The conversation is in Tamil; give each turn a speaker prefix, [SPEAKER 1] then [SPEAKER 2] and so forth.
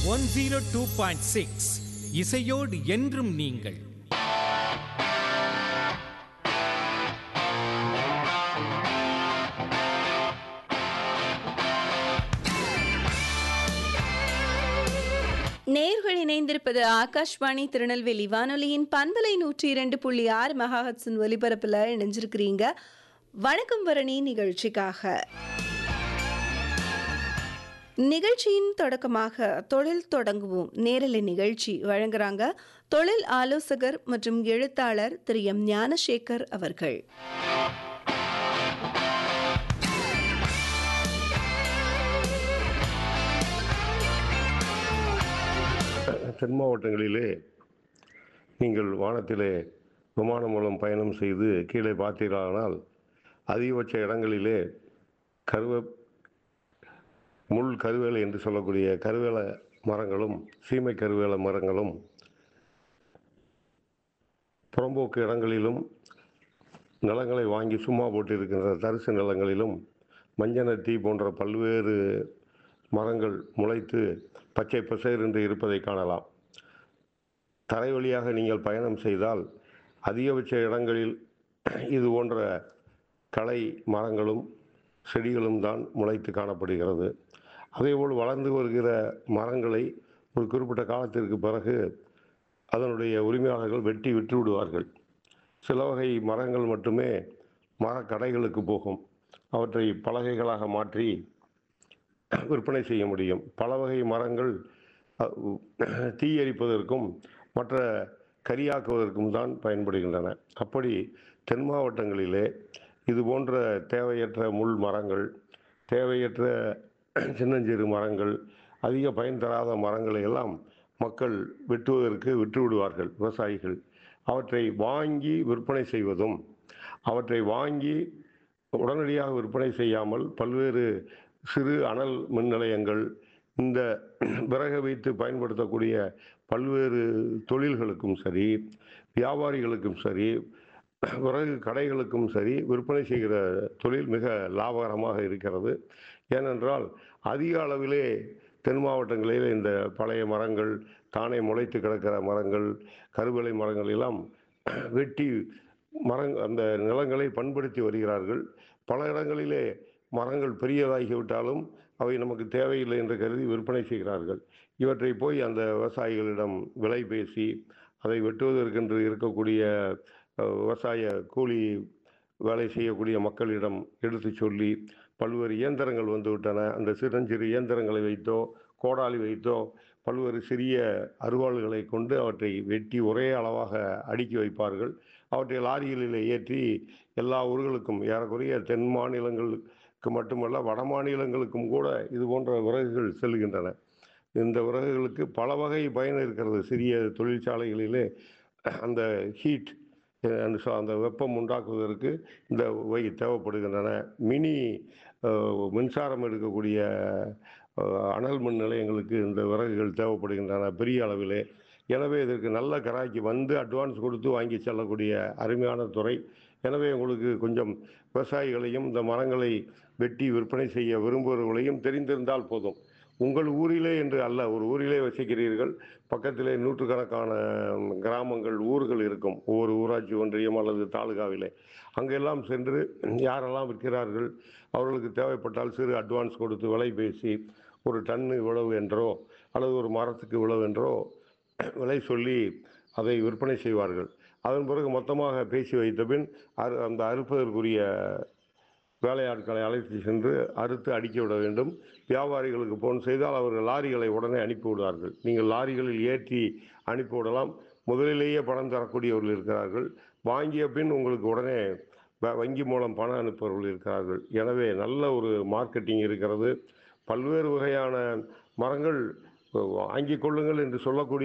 [SPEAKER 1] one zero two point six இசையோடு என்றும் நீங்கள்
[SPEAKER 2] நேர்கள் இணைந்திருப்பது ஆகாஷ்வாணி திருநெல்வேலி வானொலியின் பண்பலை நூற்றி இரண்டு புள்ளி ஆறு மெகாஹட்ஸின் ஒலிபரப்பில் இணைஞ்சிருக்கிறீங்க வணக்கம் வரணி நிகழ்ச்சிக்காக நிகழ்ச்சியின் தொடக்கமாக தொழில் தொடங்குவோம் நேரலை நிகழ்ச்சி வழங்குறாங்க தொழில் ஆலோசகர் மற்றும் எழுத்தாளர் திரு எம் ஞானசேகர் அவர்கள்
[SPEAKER 3] தென் மாவட்டங்களிலே நீங்கள் வானத்திலே விமானம் மூலம் பயணம் செய்து கீழே பார்த்தீர்களானால் அதிகபட்ச இடங்களிலே கருவ முள் கருவேலை என்று சொல்லக்கூடிய கருவேல மரங்களும் சீமை கருவேல மரங்களும் புறம்போக்கு இடங்களிலும் நிலங்களை வாங்கி சும்மா போட்டிருக்கின்ற தரிசு நிலங்களிலும் மஞ்சனத்தி போன்ற பல்வேறு மரங்கள் முளைத்து பச்சை பசேர் என்று இருப்பதை காணலாம் தரை வழியாக நீங்கள் பயணம் செய்தால் அதிகபட்ச இடங்களில் இது போன்ற களை மரங்களும் செடிகளும் தான் முளைத்து காணப்படுகிறது அதேபோல் வளர்ந்து வருகிற மரங்களை ஒரு குறிப்பிட்ட காலத்திற்கு பிறகு அதனுடைய உரிமையாளர்கள் வெட்டி விட்டு விடுவார்கள் சில வகை மரங்கள் மட்டுமே மரக்கடைகளுக்கு போகும் அவற்றை பலகைகளாக மாற்றி விற்பனை செய்ய முடியும் பல வகை மரங்கள் அஹ், தீ எரிப்பதற்கும் மற்ற கரியாக்குவதற்கும் தான் பயன்படுகின்றன அப்படி தென் மாவட்டங்களிலே இது போன்ற தேவையற்ற முள் மரங்கள் தேவையற்ற சின்னஞ்சிறு மரங்கள் அதிக பயன் தராத மரங்களை எல்லாம் மக்கள் வெட்டுவதற்கு விட்டு விடுவார்கள் விவசாயிகள் அவற்றை வாங்கி விற்பனை செய்வதும் அவற்றை வாங்கி உடனடியாக விற்பனை செய்யாமல் பல்வேறு சிறு அனல் மின் நிலையங்கள் இந்த விறகு வைத்து பயன்படுத்தக்கூடிய பல்வேறு தொழில்களுக்கும் சரி வியாபாரிகளுக்கும் சரி விறகு கடைகளுக்கும் சரி விற்பனை செய்கிற தொழில் மிக லாபகரமாக இருக்கிறது ஏனென்றால் அதிக அளவிலே தென் மாவட்டங்களில் இந்த பழைய மரங்கள் தானே முளைத்து கிடக்கிற மரங்கள் கருவேலை மரங்கள் எல்லாம் வெட்டி மரங் அந்த நிலங்களை பண்படுத்தி வருகிறார்கள் பல இடங்களிலே மரங்கள் பெரியதாகிவிட்டாலும் அவை நமக்கு தேவையில்லை என்று கருதி விற்பனை செய்கிறார்கள் இவற்றை போய் அந்த விவசாயிகளிடம் விலை பேசி அதை வெட்டுவதற்கென்று இருக்கக்கூடிய அஹ், விவசாய கூலி வேலை செய்யக்கூடிய மக்களிடம் எடுத்து சொல்லி பல்வேறு இயந்திரங்கள் வந்துவிட்டன அந்த சிறஞ்சிறு இயந்திரங்களை வைத்தோ கோடாலி வைத்தோ பல்வேறு சிறிய அருவாள்களை கொண்டு அவற்றை வெட்டி ஒரே அளவாக அடுக்கி வைப்பார்கள் அவற்றை லாரிகளில் ஏற்றி எல்லா ஊர்களுக்கும் ஏறக்குறைய தென் மாநிலங்களுக்கு மட்டுமல்ல வட மாநிலங்களுக்கும் கூட இது போன்ற விறகுகள் செல்கின்றன இந்த விறகுகளுக்கு பல வகை பயன் இருக்கிறது சிறிய தொழிற்சாலைகளிலே அந்த ஹீட் அந்த ச- அந்த வெப்பம் உண்டாக்குவதற்கு இந்த வை தேவைப்படுகின்றன மினி அஹ், மின்சாரம் எடுக்கக்கூடிய அஹ், அனல் மின் நிலையங்களுக்கு இந்த விறகுகள் தேவைப்படுகின்றன பெரிய அளவிலே எனவே இதற்கு நல்ல கராய்க்கு வந்து அட்வான்ஸ் கொடுத்து வாங்கி செல்லக்கூடிய அருமையான துறை எனவே உங்களுக்கு கொஞ்சம் விவசாயிகளையும் இந்த மரங்களை வெட்டி விற்பனை செய்ய விரும்புபவர்களையும் தெரிந்திருந்தால் போதும் உங்கள் ஊரிலே என்று அல்ல ஒரு ஊரிலே வசிக்கிறீர்கள் பக்கத்திலே நூற்றுக்கணக்கான கிராமங்கள் ஊர்கள் இருக்கும் ஒவ்வொரு ஊராட்சி ஒன்றியம் அல்லது தாலுகாவிலே அங்கெல்லாம் சென்று யாரெல்லாம் விற்கிறார்கள் அவர்களுக்கு தேவைப்பட்டால் சிறு அட்வான்ஸ் கொடுத்து விலை பேசி ஒரு டன்னு இவ்வளவு என்றோ அல்லது ஒரு மரத்துக்கு இவ்வளவு என்றோ விலை சொல்லி அதை விற்பனை செய்வார்கள் அதன் பிறகு மொத்தமாக பேசி வைத்த பின் அறு அந்த அறுப்பதற்குரிய வேலையாட்களை அழைத்து சென்று அறுத்து அடுக்கி விட வேண்டும் வியாபாரிகளுக்கு போன் செய்தால் அவர்கள் லாரிகளை உடனே அனுப்பி விடுவார்கள் நீங்கள் லாரிகளில் ஏற்றி அனுப்பி விடலாம் முதலிலேயே பணம் தரக்கூடியவர்கள் இருக்கிறார்கள் வாங்கிய பின் உங்களுக்கு உடனே வ- வங்கி மூலம் பணம் அனுப்புபவர்கள் இருக்கிறார்கள் எனவே நல்ல ஒரு மார்க்கெட்டிங் இருக்கிறது பல்வேறு வகையான மரங்கள் வாங்கிக் கொள்ளுங்கள் என்று சொல்லக்கூடிய